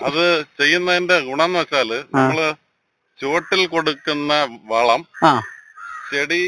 അത് ചെയ്യുന്നതിന്റെ ഗുണം എന്ന് വെച്ചാല് നമ്മള് ചുവട്ടിൽ കൊടുക്കുന്ന വളം ആ ചെടി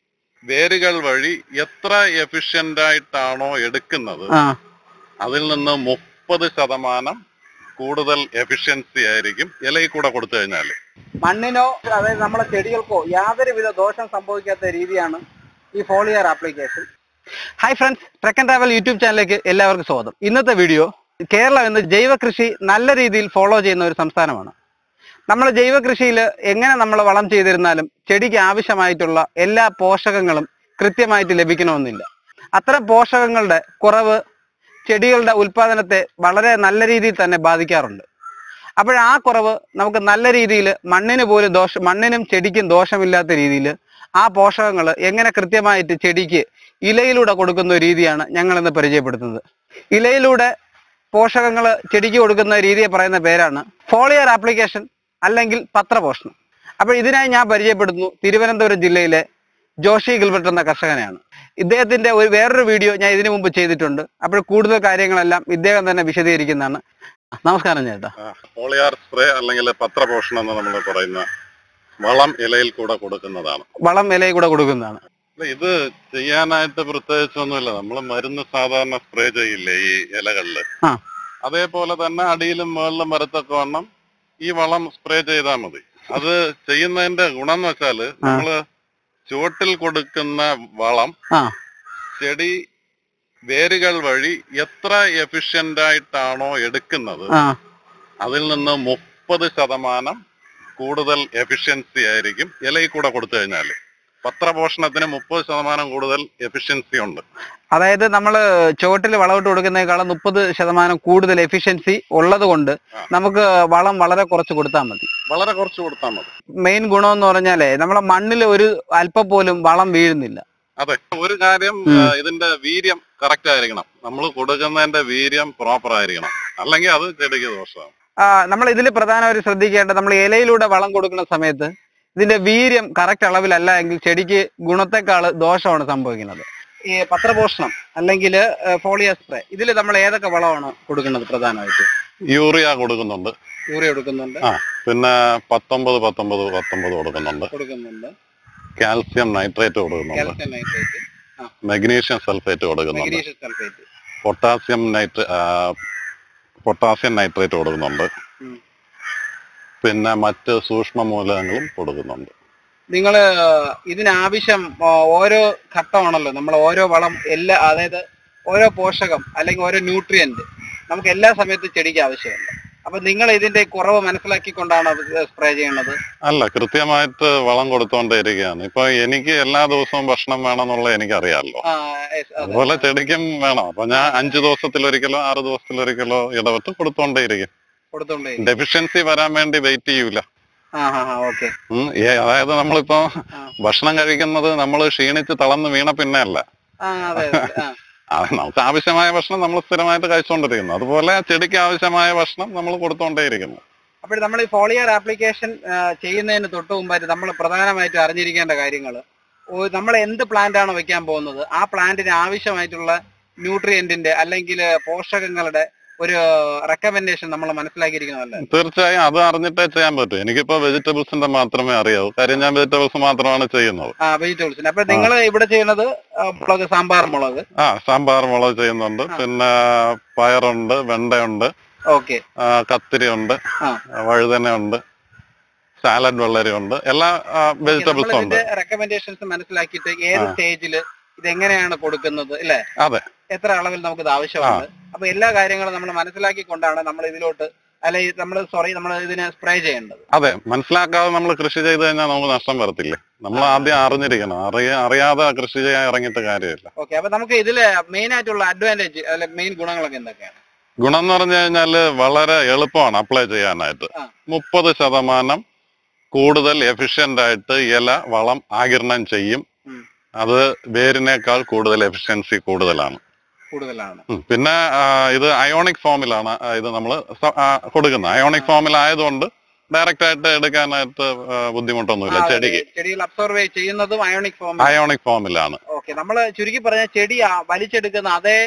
വേരുകൾ വഴി എത്ര എഫിഷ്യന്റ് ആയിട്ടാണോ എടുക്കുന്നത് ആ അതിൽ നിന്ന് മുപ്പത് ശതമാനം കൂടുതൽ എഫിഷ്യൻസി ആയിരിക്കും ഇലയിൽ കൂടെ കൊടുത്തു കഴിഞ്ഞാല് മണ്ണിനോ അതായത് നമ്മളെ ചെടികൾക്കോ യാതൊരുവിധ ദോഷം സംഭവിക്കാത്ത രീതിയാണ് ഈ foliar application hi friends truck and travel YouTube ചാനലിലേക്ക് എല്ലാവർക്കും സ്വാഗതം ഇന്നത്തെ വീഡിയോ കേരളം ഇന്ന് ജൈവ കൃഷി നല്ല രീതിയിൽ ഫോളോ ചെയ്യുന്ന ഒരു സംസ്ഥാനമാണ് നമ്മൾ ജൈവ കൃഷിയിൽ എങ്ങനെ നമ്മൾ വളം ചെയ്തിരുന്നാലും ചെടിക്ക് ആവശ്യമായിട്ടുള്ള എല്ലാ പോഷകങ്ങളും കൃത്യമായിട്ട് ലഭിക്കണമെന്നില്ല അത്തരം പോഷകങ്ങളുടെ കുറവ് ചെടികളുടെ ഉൽപാദനത്തെ വളരെ നല്ല രീതിയിൽ തന്നെ ബാധിക്കാറുണ്ട് അപ്പോൾ ആ കുറവ് നമുക്ക് നല്ല രീതിയിൽ മണ്ണിന് പോലും ദോഷം മണ്ണിനും ചെടിക്കും ദോഷമില്ലാത്ത രീതിയിൽ ആ പോഷകങ്ങൾ എങ്ങനെ കൃത്യമായിട്ട് ചെടിക്ക് ഇലയിലൂടെ കൊടുക്കുന്ന ഒരു രീതിയാണ് ഞങ്ങൾ ഇന്ന് പരിചയപ്പെടുത്തുന്നത് ഇലയിലൂടെ പോഷകങ്ങൾ ചെടിക്ക് കൊടുക്കുന്ന രീതിയെ പറയുന്ന പേരാണ് ഫോളിയർ ആപ്ലിക്കേഷൻ അല്ലെങ്കിൽ പത്രപോഷണം അപ്പോൾ ഇതിനായി ഞാൻ പരിചയപ്പെടുത്തുന്നു തിരുവനന്തപുരം ജില്ലയിലെ ജോഷി ഗിൽബർട്ട് എന്ന കർഷകനെയാണ് ഇദ്ദേഹത്തിന്റെ ഒരു വേറൊരു വീഡിയോ ഞാൻ ഇതിനു മുമ്പ് ചെയ്തിട്ടുണ്ട് അപ്പോൾ കൂടുതൽ കാര്യങ്ങളെല്ലാം ഇദ്ദേഹം തന്നെ വിശദീകരിക്കുന്നതാണ് നമസ്കാരം ചേട്ടാ പോളിയാർ സ്പ്രേ അല്ലെങ്കിൽ പത്രപോഷണം എന്ന് നമ്മൾ പറയുന്ന വളം ഇലയിൽ കൂടെ കൊടുക്കുന്നതാണ് വളം ഇലയിൽ കൂടെ കൊടുക്കുന്നതാണ് അല്ല, ഇത് ചെയ്യാനായിട്ട് പ്രത്യേകിച്ചൊന്നുമില്ല നമ്മൾ മരുന്ന് സാധാരണ സ്പ്രേ ചെയ്യില്ലേ ഈ ഇലകളില് ആ. അതേപോലെ തന്നെ അടിയിലും മുകളിലും വരത്തൊക്കെ വണ്ണം ഈ വളം സ്പ്രേ ചെയ്താൽ മതി അത് ചെയ്യുന്നതിന്റെ ഗുണം എന്ന് വെച്ചാല് നമ്മള് ചുവട്ടിൽ കൊടുക്കുന്ന വളം ആ ചെടി വേരുകൾ വഴി എത്ര എഫിഷ്യന്റ് ആയിട്ടാണോ എടുക്കുന്നത് ആ അതിൽ നിന്ന് മുപ്പത് ശതമാനം കൂടുതൽ എഫിഷ്യൻസി ആയിരിക്കും ഇലയിൽ കൂടെ കൊടുത്തു കഴിഞ്ഞാല് പത്രപോഷണത്തിന് മുപ്പത് ശതമാനം കൂടുതൽ എഫിഷ്യൻസി ഉണ്ട് അതായത് നമ്മൾ ചുവട്ടിൽ വളമിട്ട് കൊടുക്കുന്നതിനേക്കാളും മുപ്പത് ശതമാനം കൂടുതൽ എഫിഷ്യൻസി ഉള്ളത് കൊണ്ട് ആ. നമുക്ക് വളം വളരെ കുറച്ച് കൊടുത്താൽ മതി വളരെ കുറച്ച് കൊടുത്താൽ മതി മെയിൻ ഗുണം എന്ന് പറഞ്ഞാലേ നമ്മളെ മണ്ണിൽ ഒരു അല്പം പോലും വളം വീഴുന്നില്ല അതെ ഒരു കാര്യം ഉം. ആ, ഇതിന്റെ വീര്യം കറക്റ്റ് ആയിരിക്കണം നമ്മൾ കൊടുക്കുന്നതിന്റെ വീര്യം പ്രോപ്പർ ആയിരിക്കണം അല്ലെങ്കിൽ അത് ചെടിക്ക് ദോഷമാണ് നമ്മൾ ഇതിൽ പ്രധാനമായിട്ട് ശ്രദ്ധിക്കേണ്ടത് നമ്മൾ ഇലയിലൂടെ വളം കൊടുക്കുന്ന സമയത്ത് ഇതിന്റെ വീര്യം കറക്റ്റ് അളവിലല്ല എങ്കിൽ ചെടിക്ക് ഗുണത്തെക്കാൾ ദോഷമാണ് സംഭവിക്കുന്നത് ഈ പത്രപോഷണം അല്ലെങ്കിൽ ഫോളിയ സ്പ്രേ ഇതിൽ നമ്മൾ ഏതൊക്കെ വളമാണ് കൊടുക്കുന്നത് പ്രധാനമായിട്ട് യൂറിയ കൊടുക്കുന്നുണ്ട് യൂറിയ കൊടുക്കുന്നുണ്ട് ആ പിന്നെ പത്തൊമ്പത് പത്തൊമ്പത് പത്തൊമ്പത് കൊടുക്കുന്നുണ്ട് കൊടുക്കുന്നുണ്ട് കാൽസ്യം നൈട്രേറ്റ് കൊടുക്കുന്നുണ്ട് കാൽസ്യം നൈട്രേറ്റ് മഗ്നീഷ്യം സൾഫേറ്റ് കൊടുക്കുന്നുണ്ട് magnesium sulphate potassium nitrate potassium nitrate കൊടുക്കുന്നുണ്ട് ഉം. പിന്നെ മറ്റ് സൂക്ഷ്മ മൂലകങ്ങളും കൊടുക്കുന്നുണ്ട് നിങ്ങൾ ഇതിനാവശ്യം ആ, ഓരോ ഘട്ടമാണല്ലോ നമ്മൾ ഓരോ വളം എല്ലാ അതായത് ഓരോ പോഷകം അല്ലെങ്കിൽ ഓരോ ന്യൂട്രിയന്റ് നമുക്ക് എല്ലാ സമയത്തും ചെടിക്ക് ആവശ്യമുണ്ട് അപ്പൊ നിങ്ങൾ ഇതിന്റെ കുറവ് മനസ്സിലാക്കിക്കൊണ്ടാണ് സ്പ്രേ ചെയ്യുന്നത് അല്ല കൃത്യമായിട്ട് വളം കൊടുത്തോണ്ടേയിരിക്കുകയാണ് ഇപ്പൊ എനിക്ക് എല്ലാ ദിവസവും ഭക്ഷണം വേണമെന്നുള്ളത് എനിക്കറിയാമല്ലോ ആ, yes, അതെ. അതുപോലെ ചെടിക്കും വേണം അപ്പൊ ഞാൻ അഞ്ചു ദിവസത്തിലൊരിക്കലോ ആറ് ദിവസത്തിലൊരിക്കലോ ഇടവിട്ട് കൊടുത്തോണ്ടേയിരിക്കും കൊടുത്തോണ്ടേ ഡെഫിഷ്യൻസി വരാൻ വേണ്ടി വെയിറ്റ് ചെയ്യൂല ആ ആ ഓക്കെ ഉം, ഏ- അതായത് നമ്മളിപ്പോ ആ. ഭക്ഷണം കഴിക്കുന്നത് നമ്മൾ ക്ഷീണിച്ച് തളർന്ന് വീണ പിന്നെ അല്ല ആ അതെ അതെ ആ. ആ, നമുക്ക് ആവശ്യമായ ഭക്ഷണം നമ്മൾ സ്ഥിരമായിട്ട് കഴിച്ചുകൊണ്ടിരിക്കുന്നു അതുപോലെ ചെടിക്ക് ആവശ്യമായ ഭക്ഷണം നമ്മൾ കൊടുത്തോണ്ടേയിരിക്കുന്നു അപ്പോൾ നമ്മൾ ഈ ഫോളിയർ ആപ്ലിക്കേഷൻ ചെയ്യുന്നതിന് തൊട്ട് മുമ്പായിട്ട് നമ്മൾ പ്രധാനമായിട്ടും അറിഞ്ഞിരിക്കേണ്ട കാര്യങ്ങൾ നമ്മൾ എന്ത് പ്ലാന്റ് ആണ് വെക്കാൻ പോകുന്നത് ആ പ്ലാന്റിന് ആവശ്യമായിട്ടുള്ള ന്യൂട്രിയന്റിന്റെ അല്ലെങ്കിൽ പോഷകങ്ങളുടെ ഒരു റെക്കമെൻഡേഷൻ നമ്മൾ മനസ്സിലാക്കിയിരിക്കുന്നതല്ലേ തീർച്ചയായും അത് അറിഞ്ഞിട്ടേ ചെയ്യാൻ പറ്റൂ എനിക്കിപ്പോ വെജിറ്റബിൾസിന്റെ മാത്രമേ അറിയാവൂ കാര്യം ഞാൻ വെജിറ്റബിൾസ് മാത്രമാണ് ചെയ്യുന്നത് ആ വെജിറ്റബിൾസിന് അപ്പൊ നിങ്ങൾ ഇവിടെ ചെയ്യുന്നത് ആ, മുളക് സാമ്പാർ മുളക് ആ സാമ്പാർ മുളക് ചെയ്യുന്നുണ്ട് ആ. പിന്നെ പയറുണ്ട് വെണ്ടയുണ്ട് ഓക്കെ ആ, കത്തിരിയുണ്ട് ആ. വഴുതനയുണ്ട് സാലഡ് വെള്ളരിയുണ്ട് എല്ലാ വെജിറ്റബിൾസും ഉണ്ട് ഇതിന്റെ റെക്കമെൻഡേഷൻസ് മനസ്സിലാക്കിയിട്ട് ഏത് ആ. സ്റ്റേജിൽ ഇതെങ്ങനെയാണ് കൊടുക്കുന്നത് അല്ലെ അതെ എത്ര അളവിൽ നമുക്ക് ഇത് ആവശ്യമുണ്ട് അപ്പൊ എല്ലാ കാര്യങ്ങളും നമ്മൾ മനസ്സിലാക്കിക്കൊണ്ടാണ് നമ്മൾ ഇതിലോട്ട് അല്ലെങ്കിൽ നമ്മൾ സോറി നമ്മൾ ഇതിനെ സ്പ്രേ ചെയ്യേണ്ടത് അതെ മനസ്സിലാക്കാതെ നമ്മൾ കൃഷി ചെയ്ത് കഴിഞ്ഞാൽ നമുക്ക് നഷ്ടം വരത്തില്ലേ നമ്മൾ ആദ്യം അറിഞ്ഞിരിക്കണം അറിയ അറിയാതെ കൃഷി ചെയ്യാൻ ഇറങ്ങിയിട്ട് കാര്യമില്ല ഓക്കെ അപ്പൊ നമുക്ക് ഇതില് മെയിൻ ആയിട്ടുള്ള അഡ്വാൻറ്റേജ് അല്ലെ മെയിൻ ഗുണങ്ങളൊക്കെ എന്തൊക്കെയാണ് ഗുണം എന്ന് പറഞ്ഞു കഴിഞ്ഞാല് വളരെ എളുപ്പമാണ് അപ്ലൈ ചെയ്യാനായിട്ട് ആ. മുപ്പത് ശതമാനം കൂടുതൽ എഫിഷ്യന്റ് ആയിട്ട് ഇല വളം ആകിരണം ചെയ്യും ഉം. അത് വേരിനേക്കാൾ കൂടുതൽ എഫിഷ്യൻസി കൂടുതലാണ് കൂടുതലാണ് ഉം. പിന്നെ ആ, ഇത് അയോണിക് ഫോമിലാണ് ആ, ഇത് നമ്മൾ കൊടുക്കുന്നത് അയോണിക് ഫോമിലായതുകൊണ്ട് ഡയറക്റ്റ് ആയിട്ട് എടുക്കാനായിട്ട് ആ, ബുദ്ധിമുട്ടൊന്നുമില്ല ചെടിക്ക് ചെടികൾ അബ്സോർവ് ചെയ്യുന്നതും അയോണിക് ഫോം അയോണിക് ഫോമിലാണ് ഓക്കെ നമ്മൾ ചുരുക്കി പറഞ്ഞ ചെടി ആ വലിച്ചെടുക്കുന്ന അതേ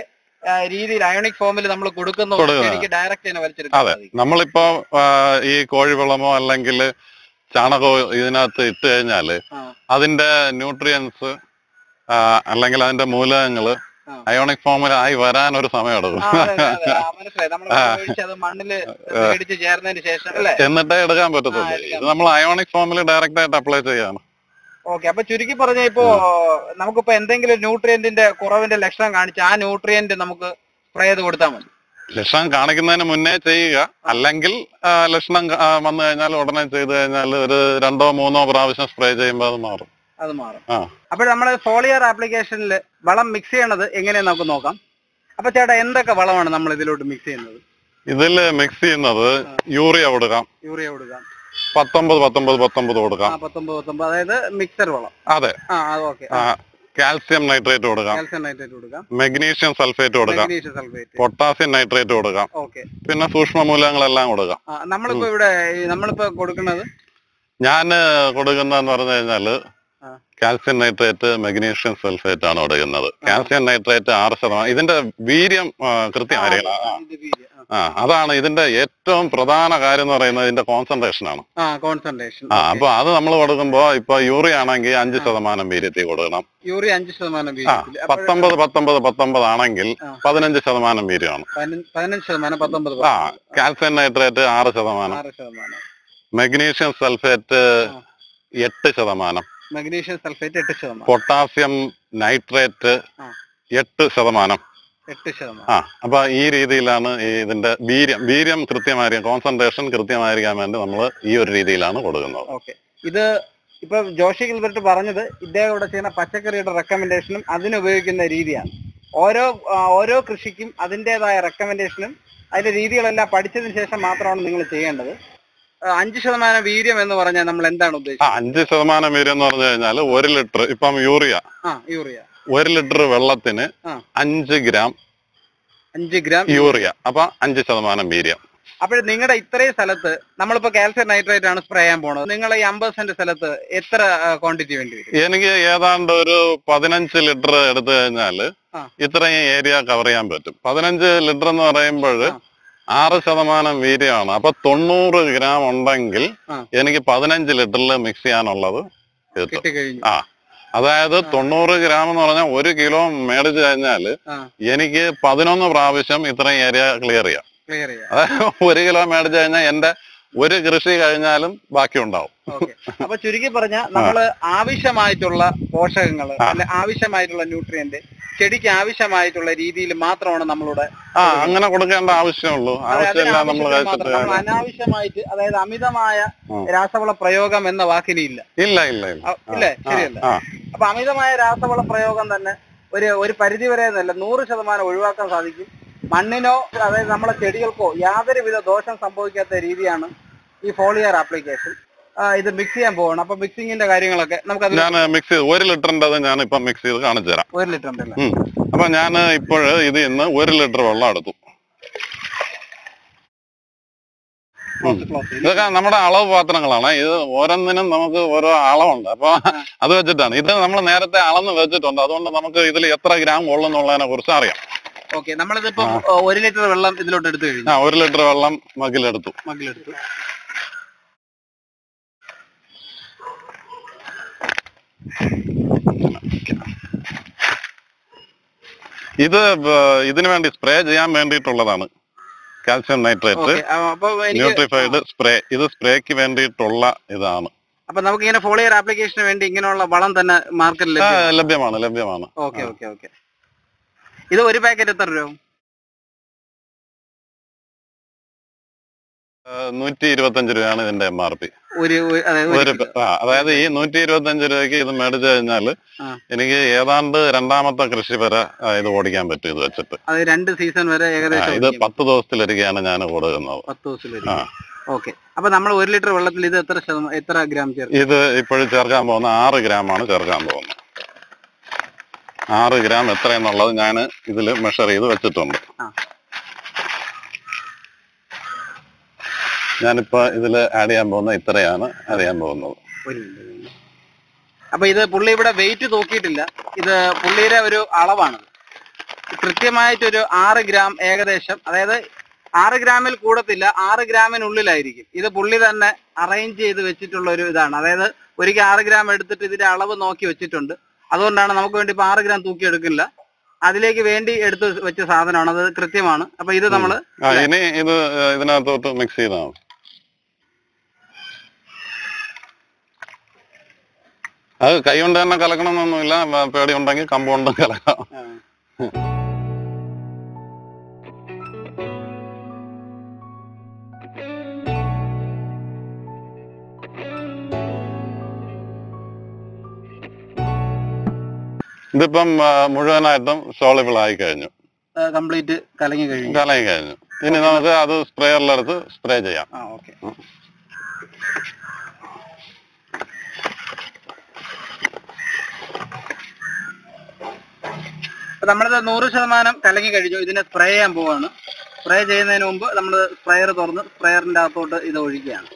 ആ, രീതിയിൽ അയോണിക് ഫോമിൽ നമ്മൾ കൊടുക്കുന്നു കൊടുക്കുന്നത്. ചെടിക്ക് ഡയറക്റ്റ് തന്നെ വലിച്ചെടുക്കാൻ അതെ സാധിക്കും നമ്മളിപ്പോ ആ, ഈ കോഴിവളമോ അല്ലെങ്കിൽ ചാണകമോ ഇതിനകത്ത് ഇട്ട് കഴിഞ്ഞാല് ആ, അതിന്റെ ന്യൂട്രിയൻസ് അല്ലെങ്കിൽ അതിന്റെ മൂലകങ്ങള് ആ. അയോണിക് ഫോമിലായി വരാൻ ഒരു സമയം എടുക്കും ആ, അതെ, അതെ, അതെ. ആ, മനസ്സിലായി നമ്മൾ ഒഴിച്ച് അത് മണ്ണില് മേടിച്ച് ചേർന്നതിന് ശേഷം അല്ലേ എന്നിട്ടേ എടുക്കാൻ ആ, പറ്റത്തുള്ളൂ എടുക്കാൻ ഇത് നമ്മൾ അയോണിക് ഫോമിൽ ഡയറക്റ്റ് ആയിട്ട് അപ്ലൈ ചെയ്യാണ് ഓക്കെ അപ്പൊ ചുരുക്കി പറഞ്ഞ ഇപ്പോ നമുക്കിപ്പോ എന്തെങ്കിലും ന്യൂട്രിയന്റിന്റെ കുറവിന്റെ ലക്ഷണം കാണിച്ച് ആ ന്യൂട്രിയന്റ് നമുക്ക് സ്പ്രേ ചെയ്ത് കൊടുത്താൽ മതി ലക്ഷണം കാണിക്കുന്നതിന് മുന്നേ ചെയ്യുക അല്ലെങ്കിൽ ആ, ലക്ഷണം ക- ആ, വന്നു കഴിഞ്ഞാൽ ഉടനെ ചെയ്തു കഴിഞ്ഞാൽ ഒരു രണ്ടോ മൂന്നോ പ്രാവശ്യം സ്പ്രേ ചെയ്യുമ്പോൾ അത് മാറും അത് മാറും ആ അപ്പോൾ നമ്മൾ ഫോളിയർ ആപ്ലിക്കേഷനിൽ വളം മിക്സ് ചെയ്യണത് എങ്ങനെയാന്ന് നമുക്ക് നോക്കാം അപ്പൊ ചേട്ടാ എന്തൊക്കെ വളമാണ് നമ്മൾ ഇതിലോട്ട് മിക്സ് ചെയ്യുന്നത് ഇതിൽ മിക്സ് ചെയ്യുന്നത് യൂറിയ കൊടുക്കാം യൂറിയ കൊടുക്കാം പത്തൊമ്പത് പത്തൊമ്പത് പത്തൊമ്പത് ആ കൊടുക്കാം പത്തൊമ്പത് പത്തൊമ്പത് അതായത് മിക്സർ വളം അതെ ആ അത് ഓക്കെ ആ, കാൽസ്യം നൈട്രേറ്റ് കൊടുക്കാം കാൽസ്യം നൈട്രേറ്റ് കൊടുക്കാം മെഗ്നീഷ്യം സൾഫേറ്റ് കൊടുക്കാം മഗ്നീഷ്യം സൾഫേറ്റ് പൊട്ടാസ്യം നൈട്രേറ്റ് കൊടുക്കാം ഓക്കെ പിന്നെ സൂക്ഷ്മ മൂലകങ്ങളെല്ലാം കൊടുക്കാം ആ നമ്മളിപ്പോ ഇവിടെ ഈ നമ്മളിപ്പോ കൊടുക്കുന്നത് ഞാൻ കൊടുക്കുന്നതെന്ന് പറഞ്ഞു കഴിഞ്ഞാല് ആ. കാൽസ്യം നൈട്രേറ്റ് മെഗ്നീഷ്യം സൾഫേറ്റ് ആണ് കൊടുക്കുന്നത് കാൽസ്യം നൈട്രേറ്റ് ആറ് ശതമാനം ഇതിന്റെ വീര്യം ആ, കൃത്യം അറിയണം ആ, ഇത് വീര്യം. ആ. ആ അതാണ് ഇതിന്റെ ഏറ്റവും പ്രധാന കാര്യം എന്ന് പറയുന്നത് ഇതിന്റെ കോൺസെൻട്രേഷൻ ആണ് ആ കോൺസെൻട്രേഷൻ ആ അപ്പൊ അത് നമ്മൾ കൊടുക്കുമ്പോ ഇപ്പൊ യൂറിയ ആണെങ്കിൽ അഞ്ച് ശതമാനം വീര്യത്തിൽ കൊടുക്കണം യൂറിയ അഞ്ച് ശതമാനം ആ വീര്യത്തിൽ അപ്പോൾ പത്തൊമ്പത് പത്തൊമ്പത് പത്തൊമ്പത് ആണെങ്കിൽ ആ. പതിനഞ്ച് ശതമാനം വീര്യമാണ് പതിനഞ്ച് പതിനഞ്ച് ശതമാനം പത്തൊമ്പത് ആ കാൽസ്യം നൈട്രേറ്റ് ആറ് ശതമാനം ആറ് ശതമാനം മെഗ്നീഷ്യം സൾഫേറ്റ് ആ. എട്ട് ശതമാനം മഗ്നീഷ്യം സൾഫേറ്റ് എട്ട് ശതമാനം പൊട്ടാസ്യം നൈട്രേറ്റ് ആ. എട്ട് ശതമാനം എട്ട് ശതമാനം ആ അപ്പൊ ഈ രീതിയിലാണ് ഈ ഇതിന്റെ വീര്യം വീര്യം കൃത്യമായിരിക്കും കോൺസെൻട്രേഷൻ കൃത്യമായിരിക്കാൻ വേണ്ടി നമ്മൾ ഈ ഒരു രീതിയിലാണ് കൊടുക്കുന്നത് ഓക്കെ ഇത് ഇപ്പൊ ജോഷി ഗിൽബർട്ട് പറഞ്ഞത് ഇദ്ദേഹം ഇവിടെ ചെയ്യുന്ന പച്ചക്കറിയുടെ റെക്കമെൻഡേഷനും അതിന് ഉപയോഗിക്കുന്ന രീതിയാണ് ഓരോ ആ, ഓരോ കൃഷിക്കും അതിൻ്റെതായ റെക്കമെൻഡേഷനും അതിന്റെ രീതികളെല്ലാം പഠിച്ചതിന് ശേഷം മാത്രമാണ് നിങ്ങൾ ചെയ്യേണ്ടത് ആ, അഞ്ച് ശതമാനം വീര്യം എന്ന് പറഞ്ഞാൽ നമ്മൾ എന്താണ് ആ ഉദ്ദേശിച്ചത് അഞ്ച് ശതമാനം വീര്യം എന്ന് പറഞ്ഞു കഴിഞ്ഞാൽ ഒരു ലിറ്റർ ഇപ്പം യൂറിയ ആ യൂറിയ ഒരു ലിറ്റർ വെള്ളത്തിന് ആ. അഞ്ച് ഗ്രാം അഞ്ച് ഗ്രാം യൂറിയ അപ്പൊ അഞ്ച് ശതമാനം വീര്യം അപ്പോൾ നിങ്ങളുടെ ഇത്രയും സ്ഥലത്ത് നമ്മളിപ്പോ കാൽസ്യം നൈട്രേറ്റ് ആണ് സ്പ്രേ ചെയ്യാൻ പോണത് നിങ്ങൾ ഈ അമ്പത് സെന്റ് സ്ഥലത്ത് എത്ര ക്വാണ്ടിറ്റി വേണ്ടി വരും എനിക്ക് ഏതാണ്ട് ഒരു പതിനഞ്ച് ലിറ്റർ എടുത്തു കഴിഞ്ഞാല് ആ. ഇത്രയും ഏരിയ കവർ ചെയ്യാൻ പറ്റും പതിനഞ്ച് ലിറ്റർ എന്ന് പറയുമ്പോൾ ആ. ആറ് ശതമാനം വീര്യമാണ് അപ്പൊ തൊണ്ണൂറ് ഗ്രാം ഉണ്ടെങ്കിൽ ആ. എനിക്ക് പതിനഞ്ച് ലിറ്ററിൽ മിക്സ് ചെയ്യാനുള്ളത് കിട്ടും കിട്ടിക്കഴിഞ്ഞു ആ അതായത് തൊണ്ണൂറ് ഗ്രാം എന്ന് പറഞ്ഞാൽ ഒരു കിലോ മേടിച്ചു കഴിഞ്ഞാൽ ആ എനിക്ക് പതിനൊന്ന് പ്രാവശ്യം ഇത്രയും ഏരിയ ക്ലിയർ ചെയ്യാം ക്ലിയർ ചെയ്യാം അതായത് ഒരു കിലോ മേടിച്ചു കഴിഞ്ഞാൽ എന്റെ ഒരു കൃഷി കഴിഞ്ഞാലും ബാക്കി ഉണ്ടാവും ഓക്കെ അപ്പൊ ചുരുക്കി പറഞ്ഞ നമ്മള് ആവശ്യമായിട്ടുള്ള പോഷകങ്ങൾ ആ. അല്ലെ ആവശ്യമായിട്ടുള്ള ന്യൂട്രിയന്റ് ചെടിക്ക് ആവശ്യമായിട്ടുള്ള രീതിയിൽ മാത്രമാണ് നമ്മളിവിടെ ആ അങ്ങനെ കൊടുക്കേണ്ട ആവശ്യമുള്ളൂ അതായത് ആവശ്യമില്ല നമ്മൾ ആവശ്യത്തിന് കഴിച്ചിട്ട് മാത്രം. നമ്മൾ കാര്യം. അനാവശ്യമായിട്ട് അതായത് അമിതമായ ഉം. രാസവള പ്രയോഗം എന്ന വാക്കിന് ഇല്ല ഇല്ല ഇല്ല ഇല്ല ആ, ഇല്ലേ ശരിയല്ല ആ അപ്പൊ അമിതമായ രാസവള പ്രയോഗം തന്നെ ഒരു ഒരു പരിധി വരെ എന്നല്ല നൂറ് ശതമാനം ഒഴിവാക്കാൻ സാധിക്കും മണ്ണിനോ അതായത് നമ്മളെ ചെടികൾക്കോ യാതൊരുവിധ ദോഷം സംഭവിക്കാത്ത രീതിയാണ് ഈ ഫോളിയർ ആപ്ലിക്കേഷൻ ഇത് മിക്സ് ചെയ്യാൻ പോവാണ് അപ്പൊ മിക്സിങ്ങിന്റെ കാര്യങ്ങളൊക്കെ നമുക്ക് അതിൽ ഞാൻ മിക്സ് ചെയ്ത് ഒരു ലിറ്ററിന്റെ അത് ഞാൻ ഇപ്പം മിക്സ് ചെയ്ത് കാണിച്ചു തരാം ഒരു ലിറ്റർ ഉണ്ടല്ലോ ഉം. അപ്പൊ ഞാൻ ഇപ്പോൾ ഇത് ഇന്ന് ഒരു ലിറ്റർ വെള്ളം എടുത്തു ഉം. ക്ലോസ് ചെയ്ത്. ഇതൊക്കെ നമ്മുടെ അളവ് പാത്രങ്ങളാണ് ഇത് ഓരോന്നിനും നമുക്ക് ഓരോ അളവുണ്ട് അപ്പൊ അത് വെച്ചിട്ടാണ് ഇത് നമ്മൾ നേരത്തെ അളന്ന് വെച്ചിട്ടുണ്ട് അതുകൊണ്ട് നമുക്ക് ഇതിൽ എത്ര ഗ്രാം കൊള്ളുന്നുള്ളതിനെ കുറിച്ച് അറിയാം ഓക്കെ നമ്മളിതിപ്പം ഒരു ലിറ്റർ വെള്ളം ഇതിലോട്ട് എടുത്തു കഴിഞ്ഞു ആ ഒരു ലിറ്റർ വെള്ളം മകിലെടുത്തു മകിലെടുത്തു ഇത് ബ- ഇതിനു വേണ്ടി സ്പ്രേ ചെയ്യാൻ വേണ്ടിയിട്ടുള്ളതാണ് കാൽസ്യം നൈട്രേറ്റ് ഓക്കെ അപ്പൊ എനിക്ക് ന്യൂട്രിഫൈഡ് സ്പ്രേ ഇത് സ്പ്രേക്ക് വേണ്ടിയിട്ടുള്ള ഇതാണ് അപ്പൊ നമുക്ക് ഇങ്ങനെ ഫോളിയർ ആപ്ലിക്കേഷന് വേണ്ടി ഇങ്ങനെയുള്ള വളം തന്നെ മാർക്കറ്റിൽ ആ, ലഭ്യമാണ് ലഭ്യമാണ് ഓക്കെ ഓക്കെ ഓക്കെ ഇത് ഒരു പാക്കറ്റ് എത്ര രൂപ നൂറ്റി ഇരുപത്തഞ്ച് രൂപയാണ് ഇതിന്റെ എം ആർ പി ഒരു ഒരു- അതായത് ഒരു ഒരു കിലോ. ആ, അതായത് ഈ നൂറ്റി ഇരുപത്തഞ്ച് രൂപയ്ക്ക് ഇത് മേടിച്ചു കഴിഞ്ഞാൽ ആ. എനിക്ക് ഏതാണ്ട് രണ്ടാമത്തെ കൃഷി വരെ ആ, ഇത് ഓടിക്കാൻ പറ്റും ഇത് വെച്ചിട്ട് അത് രണ്ട് സീസൺ വരെ ആ, ഏകദേശം ഇത് ഓടിക്കും. പത്ത് ദിവസത്തിലൊരിക്കലാണ് ഞാൻ കൊടുക്കുന്നത് പത്ത് ദിവസം ആ വരെ ഓക്കെ അപ്പൊ നമ്മൾ ഒരു ലിറ്റർ വെള്ളത്തിൽ ഇത് എത്ര ശതമാനം എത്ര ഗ്രാം ചേർക്കും ഇത് ഇപ്പോഴും ചേർക്കാൻ പോകുന്ന ആറ് ഗ്രാം ആണ് ചേർക്കാൻ പോകുന്നത് ആറ് ഗ്രാം എത്രയെന്നുള്ളത് ഞാൻ ഇതിൽ മെഷർ ചെയ്ത് വെച്ചിട്ടുണ്ട് ആ. ഞാനിപ്പോ ഇതിൽ ആഡ് ചെയ്യാൻ പോകുന്ന ഇത്രയാണ് ആഡ് ചെയ്യാൻ പോകുന്നത് ഒരു minute. അപ്പൊ ഇത് പുള്ളി ഇവിടെ വെയിറ്റ് നോക്കിയിട്ടില്ല ഇത് പുള്ളിയുടെ ഒരു അളവാണ് കൃത്യമായിട്ടൊരു ആറ് ഗ്രാം ഏകദേശം അതായത് ആറ് ഗ്രാമിൽ കൂടത്തില്ല ആറ് ഗ്രാമിനുള്ളിലായിരിക്കും ഇത് പുള്ളി തന്നെ അറേഞ്ച് ചെയ്ത് വെച്ചിട്ടുള്ള ഒരു ഇതാണ് അതായത് ഒരിക്കൽ ആറ് ഗ്രാം എടുത്തിട്ട് ഇതിന്റെ അളവ് നോക്കി വെച്ചിട്ടുണ്ട് അതുകൊണ്ടാണ് നമുക്ക് വേണ്ടി ഇപ്പൊ ആറ് ഗ്രാം തൂക്കി എടുക്കില്ല അതിലേക്ക് വേണ്ടി എടുത്ത് വെച്ച സാധനമാണ് അത് കൃത്യമാണ് അപ്പൊ ഇത് നമ്മള് ആ ഇനി ഇത് ഇതിനകത്തോട്ട് മിക്സ് ചെയ്താൽ മതി അത് കൈ കൊണ്ട് തന്നെ കലക്കണമെന്നൊന്നുമില്ല വ- പേടി ഉണ്ടെങ്കിൽ കമ്പ് കൊണ്ടും കലക്കാം ഇതിപ്പം ആ, മുഴുവനായിട്ടും സോളിബിൾ ആയി കഴിഞ്ഞു കംപ്ലീറ്റ് കലങ്ങി കഴിഞ്ഞു കലങ്ങി കഴിഞ്ഞു ഇനി നമുക്ക് അത് സ്പ്രേയറിലെടുത്ത് സ്പ്രേ ചെയ്യാം ആ ഓക്കെ നമ്മളിത് നൂറ് ശതമാനം കലങ്ങി കഴിഞ്ഞു ഇതിനെ സ്പ്രേ ചെയ്യാൻ പോവാണ് സ്പ്രേ ചെയ്യുന്നതിന് മുമ്പ് നമ്മൾ സ്പ്രെയർ തുറന്ന് സ്പ്രെയറിന്റെ അകത്തോട്ട് ഇത് ഒഴിക്കുകയാണ്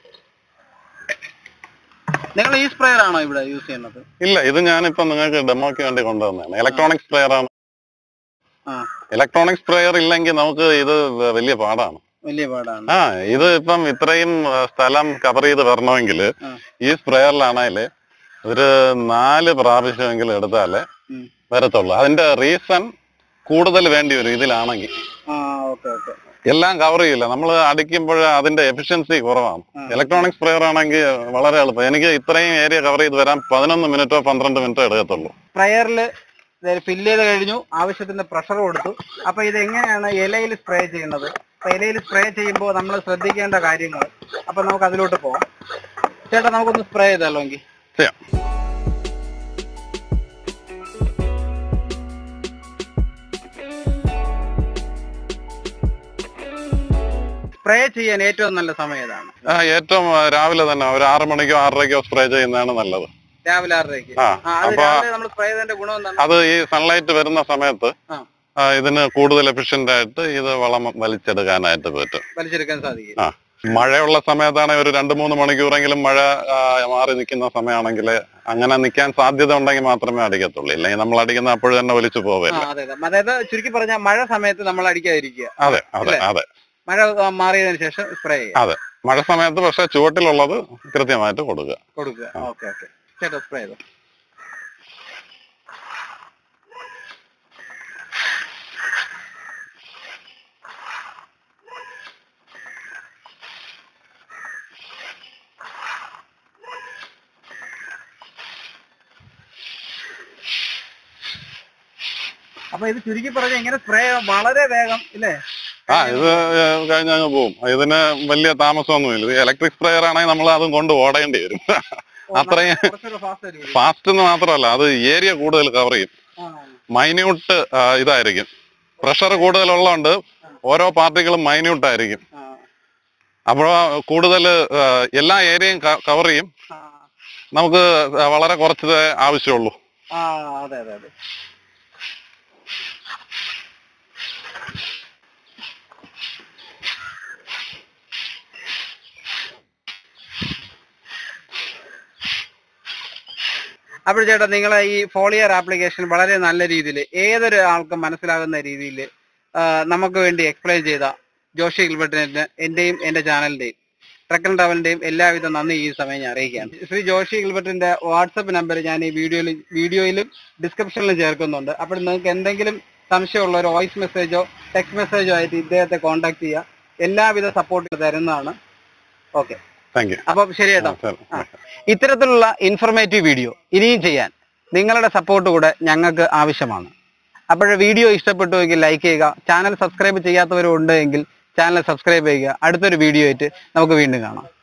നിങ്ങൾ ഈ സ്പ്രെയർ ആണോ ഇവിടെ യൂസ് ചെയ്യുന്നത് ഇല്ല ഇത് ഞാനിപ്പോ നിങ്ങൾക്ക് ഡെമോക്ക് വേണ്ടി കൊണ്ടുവന്നതാണ് ഇലക്ട്രോണിക് സ്പ്രേയർ ആണ് ആ ഇലക്ട്രോണിക് സ്പ്രേയർ ഇല്ലെങ്കിൽ നമുക്ക് ഇത് വ- വലിയ പാടാണ് വലിയ പാടാണ് ആ ഇത് ഇപ്പം ഇത്രയും ആ, സ്ഥലം കവർ ചെയ്ത് വരണമെങ്കിൽ ആ. ഈ സ്പ്രേയറിലാണെങ്കിൽ ഒരു നാല് പ്രാവശ്യമെങ്കിലും എടുത്താലേ ഉം. വരത്തുള്ളൂ അതിന്റെ റീസൺ കൂടുതൽ വേണ്ടി വരും ഇതിലാണെങ്കിൽ ആ ഓക്കെ ഓക്കെ എല്ലാം കവർ ചെയ്യില്ല നമ്മൾ അടിക്കുമ്പോൾ അതിന്റെ എഫിഷ്യൻസി കുറവാണ് ആ. ഇലക്ട്രോണിക് സ്പ്രേയർ ആണെങ്കിൽ വളരെ എളുപ്പം എനിക്ക് ഇത്രയും ഏരിയ കവർ ചെയ്ത് വരാൻ പതിനൊന്ന് മിനിറ്റോ പന്ത്രണ്ട് മിനിറ്റോ എടുക്കത്തുള്ളൂ സ്പ്രെയറിൽ ഫില്ല് ചെയ്ത് കഴിഞ്ഞു ആവശ്യത്തിന് പ്രഷർ കൊടുത്തു അപ്പൊ ഇത് എങ്ങനെയാണ് ഇലയിൽ സ്പ്രേ ചെയ്യുന്നത് അപ്പൊ ഇലയിൽ സ്പ്രേ ചെയ്യുമ്പോൾ നമ്മൾ ശ്രദ്ധിക്കേണ്ട കാര്യങ്ങൾ അപ്പൊ നമുക്ക് അതിലോട്ട് പോവാം ചേട്ടാ നമുക്കൊന്ന് സ്പ്രേ ചെയ്താലോ എങ്കിൽ ചെയ്യാം സ്പ്രേ ചെയ്യാൻ ഏറ്റവും നല്ല സമയം ഏതാണ് ആ, ഏറ്റവും ആ, രാവിലെ തന്നെ ഒരു ആറ് മണിക്കോ ആറരയ്ക്കോ സ്പ്രേ ചെയ്യുന്നതാണ് നല്ലത് രാവിലെ ആറരയ്ക്ക് ആ, ആ, അത് അപ്പൊ- രാവിലെ നമ്മൾ സ്പ്രേ ചെയ്തതിന്റെ ഗുണം എന്താണ് അത് ഈ സൺലൈറ്റ് വരുന്ന സമയത്ത് ആ ആ, ഇതിന് കൂടുതൽ എഫിഷ്യന്റ് ആയിട്ട് ഇത് വളം വലിച്ചെടുക്കാനായിട്ട് പറ്റും വലിച്ചെടുക്കാൻ സാധിക്കും ആ മഴയുള്ള സമയത്താണെങ്കിൽ ഒരു രണ്ട് മൂന്ന് മണിക്കൂറെങ്കിലും മഴ ആ, മാറി നിൽക്കുന്ന സമയമാണെങ്കിൽ അങ്ങനെ നിൽക്കാൻ സാധ്യത ഉണ്ടെങ്കിൽ മാത്രമേ അടിക്കത്തുള്ളൂ ഇല്ലെങ്കിൽ നമ്മൾ അടിക്കുന്ന അപ്പോഴും തന്നെ ഒലിച്ചു ആ പോവില്ല അതെ അതെ അതായത് ചുരുക്കി പറഞ്ഞാൽ മഴ സമയത്ത് നമ്മൾ അടിക്കാതിരിക്കുക അതെ അതെ അല്ലേ? അതെ മഴ ആ, മാറിയതിനു ശേഷം സ്പ്രേ ചെയ്യുക അതെ മഴ സമയത്ത് പക്ഷെ ചുവട്ടിലുള്ളത് കൃത്യമായിട്ട് കൊടുക്കുക കൊടുക്കുക ഓക്കെ ഓക്കെ ചേട്ടാ സ്പ്രേ ചെയ്തോ അപ്പൊ ഇത് ചുരുക്കി പറഞ്ഞ ഇങ്ങനെ സ്പ്രേ വളരെ വേഗം ഇല്ലേ ആ ഇത് കഴിഞ്ഞ് അങ്ങ് പോവും ഇതിന് വലിയ താമസമൊന്നുമില്ല ഇത് ഇലക്ട്രിക് സ്പ്രേയർ ആണെങ്കിൽ നമ്മൾ അതും കൊണ്ട് ഓടേണ്ടി വരും അത്രയും കുറച്ചുകൂടെ ഫാസ്റ്റ് ആയിരിക്കും ഫാസ്റ്റ് എന്ന് മാത്രമല്ല അത് ഏരിയ കൂടുതൽ കവർ ചെയ്യും ആ, മൈന്യൂട്ട് ഇതായിരിക്കും പ്രഷർ കൂടുതലുള്ളതുകൊണ്ട് ഓരോ പാർട്ടികളും മൈന്യൂട്ട് ആയിരിക്കും ആ, അപ്പോൾ കൂടുതൽ എല്ലാ ഏരിയയും കവർ ചെയ്യും ആ, നമുക്ക് വളരെ കുറച്ചതേ ആവശ്യമുള്ളൂ ആ അതെ അതെ അതെ അപ്പോൾ ചേട്ടാ നിങ്ങളെ ഈ ഫോളിയർ ആപ്ലിക്കേഷൻ വളരെ നല്ല രീതിയിൽ ഏതൊരു ആൾക്കും മനസ്സിലാകുന്ന രീതിയിൽ നമുക്ക് വേണ്ടി എക്സ്പ്ലെയിൻ ചെയ്ത ജോഷി ഗിൽബർട്ടിനെ എന്റെയും എന്റെ ചാനലിന്റെയും ട്രക്കൻ ട്രാവലിന്റെയും എല്ലാവിധ നന്ദി ഈ സമയം ഞാൻ അറിയിക്കുകയാണ് ശ്രീ ജോഷി ഗിൽബർട്ടിന്റെ വാട്സപ്പ് നമ്പർ ഞാൻ ഈ വീഡിയോയിൽ വീഡിയോയിലും ഡിസ്ക്രിപ്ഷനിലും ചേർക്കുന്നുണ്ട് അപ്പോൾ നിങ്ങൾക്ക് എന്തെങ്കിലും സംശയമുള്ള ഒരു വോയിസ് മെസ്സേജോ ടെക്സ്റ്റ് മെസ്സേജോ ആയിട്ട് ഇദ്ദേഹത്തെ കോൺടാക്ട് ചെയ്യുക എല്ലാവിധ സപ്പോർട്ട് തരുന്നതാണ് ഓക്കെ താങ്ക് യു അപ്പം ശരി ചേട്ടാ ആ. ഇത്തരത്തിലുള്ള ഇൻഫർമേറ്റീവ് വീഡിയോ ഇനിയും ചെയ്യാൻ നിങ്ങളുടെ സപ്പോർട്ട് കൂടെ ഞങ്ങൾക്ക് ആവശ്യമാണ് അപ്പോൾ വീഡിയോ ഇഷ്ടപ്പെട്ടുവെങ്കിൽ ലൈക്ക് ചെയ്യുക ചാനൽ സബ്സ്ക്രൈബ് ചെയ്യാത്തവരും ഉണ്ട് എങ്കിൽ ചാനൽ സബ്സ്ക്രൈബ് ചെയ്യുക അടുത്തൊരു വീഡിയോ ആയിട്ട് നമുക്ക് വീണ്ടും കാണാം